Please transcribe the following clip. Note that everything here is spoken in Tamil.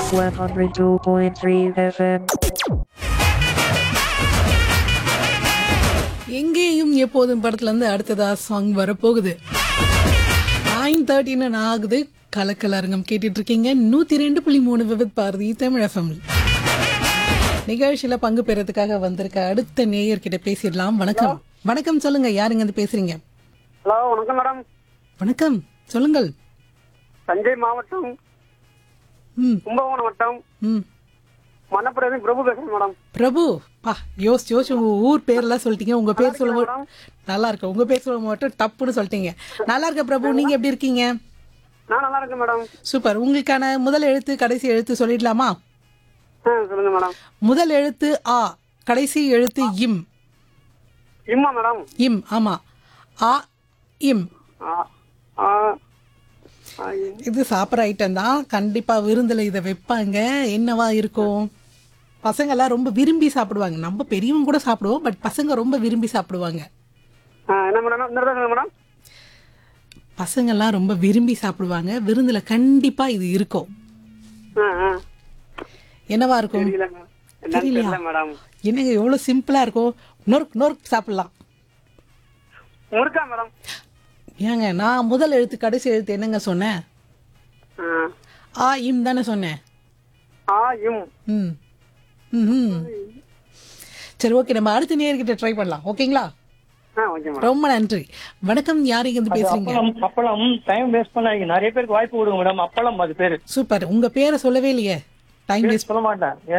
102.3 FM. எங்கேயும் எப்போதும் படத்துல இருந்து அடுத்ததா சாங் வரப்போகுது நைன் தேர்ட்டின்னு ஆகுது கலக்கலரங்கம் கேட்டுட்டு இருக்கீங்க நூத்தி ரெண்டு புள்ளி மூணு விபத் பாரதி தமிழ் எஃப்எம் நிகழ்ச்சியில பங்கு பெறதுக்காக வந்திருக்க அடுத்த நேயர்கிட்ட பேசிடலாம் வணக்கம் வணக்கம் சொல்லுங்க யாருங்க இருந்து பேசுறீங்க ஹலோ வணக்கம் மேடம் வணக்கம் சொல்லுங்கள் தஞ்சை மாவட்டம் ம் கும்பகோணம் வட்டம் ம் மணப்புறம் பிரபு பேசுறேன் மேடம் பிரபு பா யோசிச்சு யோசிச்சு உங்க ஊர் பேர்லாம் சொல்லிட்டீங்க உங்க பேர் சொல்லும் போது மேடம்? நல்லா இருக்கு உங்க பேர் சொல்லும் மட்டும் டப்புன்னு சொல்லிட்டீங்க நல்லா இருக்க பிரபு நீங்க எப்படி இருக்கீங்க நான் நல்லா இருக்கேன் மேடம் சூப்பர் உங்களுக்கான முதல் எழுத்து கடைசி எழுத்து சொல்லிடலாமா ஆ சொல்லுங்க மேடம் முதல் எழுத்து ஆ கடைசி எழுத்து இம் இம்மா மேடம் இம் ஆமா ஆ இம் ஆ ஆ ஆ, இம். இது சாப்பிட்ற ஐட்டம் தான் கண்டிப்பா விருந்துல இதை வைப்பாங்க என்னவா இருக்கும் பசங்கெல்லாம் ரொம்ப விரும்பி சாப்பிடுவாங்க நம்ம பெரியவங்க கூட சாப்பிடுவோம் பட் பசங்க ரொம்ப விரும்பி சாப்பிடுவாங்க ஆ, என்ன மேடம் இந்த தடவை சொல்லுங்க மேடம் பசங்கெல்லாம் ரொம்ப விரும்பி சாப்பிடுவாங்க விருந்துல கண்டிப்பா இது இருக்கும் ஆ ஆ என்னவா இருக்கும் தெரியல மேடம் என்னன்னு தெரியலையா? தெரியல மேடம் என்னங்க எவ்வளவு சிம்பிளா இருக்கும் நொறுக் நொறுக் சாப்பிடலாம் முறுக்கா மேடம் ஏங்க நான் முதல் எழுத்து கடைசி எழுத்து என்னங்க சொன்னேன் ஆ ஆ இம் தானே சொன்னேன் ஆ இம் ம் ம் சரி ஓகே நம்ம அடுத்த நேர்கிட்ட ட்ரை பண்ணலாம் ஓகேங்களா ஆ ஓகே மேடம் ரொம்ப நன்றி வணக்கம் யார் இங்க இருந்து பேசுறீங்க அப்பளம் அப்பளம் டைம் வேஸ்ட் பண்ணாதீங்க நிறைய பேருக்கு வாய்ப்பு கொடுங்க மேடம் அப்பளம் அது பேரு சூப்பர் உங்க பேரை சொல்லவே இல்லையே டைம் வேஸ்ட் சொல்ல மாட்டேன்